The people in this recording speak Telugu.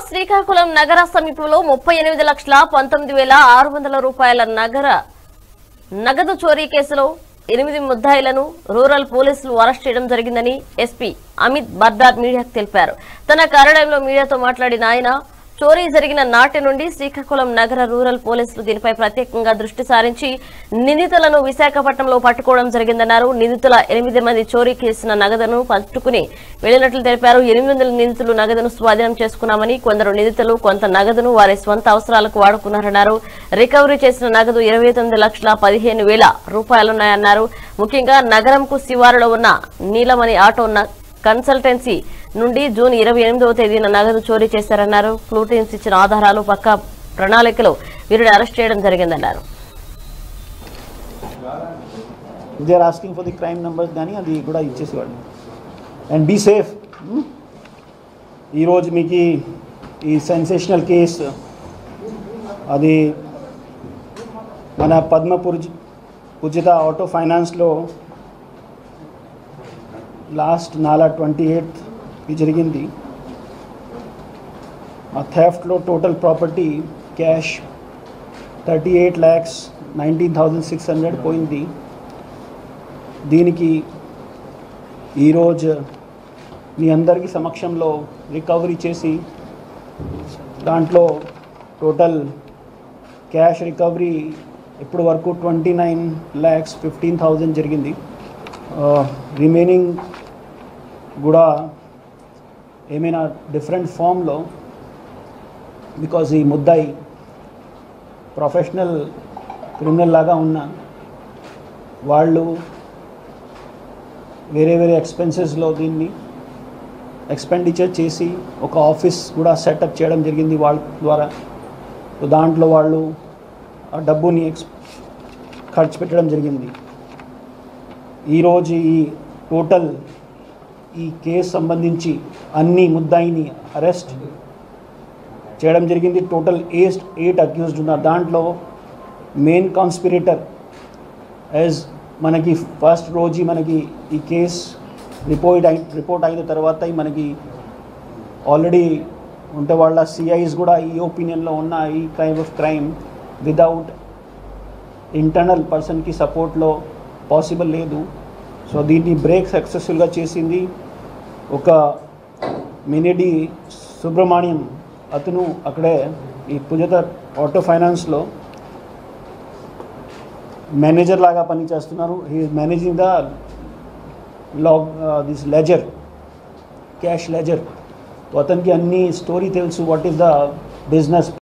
శ్రీకాకుళం నగర సమీపంలో ముప్పై ఎనిమిది లక్షల పంతొమ్మిది వేల ఆరు వందల రూపాయల నగర నగదు చోరీ కేసులో ఎనిమిది ముద్దాయిలను రూరల్ పోలీసులు అరెస్ట్ చేయడం జరిగిందని ఎస్పీ అమిత్ బర్దార్ మీడియాకు తెలిపారు తన కార్యాలయంలో మీడియాతో మాట్లాడిన ఆయన చోరీ జరిగిన నాటి నుండి శ్రీకాకుళం నగర రూరల్ పోలీసులు దీనిపై ప్రత్యేకంగా దృష్టి సారించి నిందితులను విశాఖపట్నంలో పట్టుకోవడం జరిగిందన్నారు నిందితుల ఎనిమిది మంది చోరీ చేసిన నగదును పట్టుకుని వెళ్లినట్లు తెలిపారు ఎనిమిది వందల నిందితులు నగదును స్వాధీనం చేసుకున్నామని కొందరు నిందితులు కొంత నగదును వారి స్వంత అవసరాలకు వాడుకున్నారన్నారు రికవరీ చేసిన నగదు ఇరవై తొమ్మిది లక్షల పదిహేను వేల రూపాయలున్నాయన్నారు ముఖ్యంగా నగరంకు శివారులో ఉన్న నీలమణి ఆటో న- కన్సల్టెన్సీ నుండి జూన్ ఇరవై ఎనిమిదవ తేదీన నగదు చోరీ చేశారన్నారు క్లూ టీమ్స్ ఇచ్చిన ఆధారాలు పక్కా ప్రణాళికలో వీరిని అరెస్ట్ చేయడం జరిగిందన్నారు they are asking for the crime numbers కానీ అది కూడా ఇచ్చేసేవాడు అండ్ బీ సేఫ్ ఈరోజు మీకు ఈ- ఈ సెన్సేషనల్ కేస్ అది మన పద్మ పూజ్ పూజిత ఆటో ఫైనాన్స్లో లాస్ట్ నాలా ట్వంటీ ఎయిత్కి జరిగింది ఆ థెఫ్ట్లో total property cash thirty eight lakhs nineteen thousand six hundred పోయింది దీనికి ఈరోజు మీ అందరికీ సమక్షంలో రికవరీ చేసి దాంట్లో టోటల్ క్యాష్ రికవరీ ఇప్పుడు వరకు twenty nine lakhs fifteen thousand జరిగింది రిమైనింగ్ కూడా ఏమైనా డిఫరెంట్ ఫామ్లో బికాజ్ ఈ ముద్దాయి ప్రొఫెషనల్ క్రిమినల్ లాగా ఉన్న వాళ్ళు వేరే వేరే ఎక్స్పెన్సెస్లో దీన్ని ఎక్స్పెండిచర్ చేసి ఒక ఆఫీస్ కూడా సెటప్ చేయడం జరిగింది వాళ్ళ ద్వారా సో దాంట్లో వాళ్ళు ఆ డబ్బుని ఎక్స్ ఖర్చు పెట్టడం జరిగింది ఈరోజు ఈ టోటల్ ఈ కేసు సంబంధించి అన్ని ముద్దాయిని అరెస్ట్ చేయడం జరిగింది టోటల్ ఎయిట్ ఎయిట్ అక్యూజ్డ్ ఉన్నారు దాంట్లో మెయిన్ కాన్స్పిరేటర్ యాజ్ మనకి ఫస్ట్ రోజు మనకి ఈ కేస్ రిపోర్ట్ అయి రిపోర్ట్ అయిన తర్వాత ఈ మనకి ఆల్రెడీ ఉంటే వాళ్ళ సిఐస్ కూడా ఈ ఒపీనియన్లో ఉన్న ఈ kind of crime without internal పర్సన్కి సపోర్ట్లో పాసిబుల్ లేదు సో దీన్ని బ్రేక్ సక్సెస్ఫుల్గా చేసింది ఒక మినిడి సుబ్రహ్మణ్యం అతను అక్కడే ఈ పుజత ఆటో ఫైనాన్స్లో మేనేజర్ లాగా పనిచేస్తున్నారు he managing the log this ledger cash ledger అతనికి అన్ని స్టోరీ తెలుసు వాట్ ఈస్ ద బిజినెస్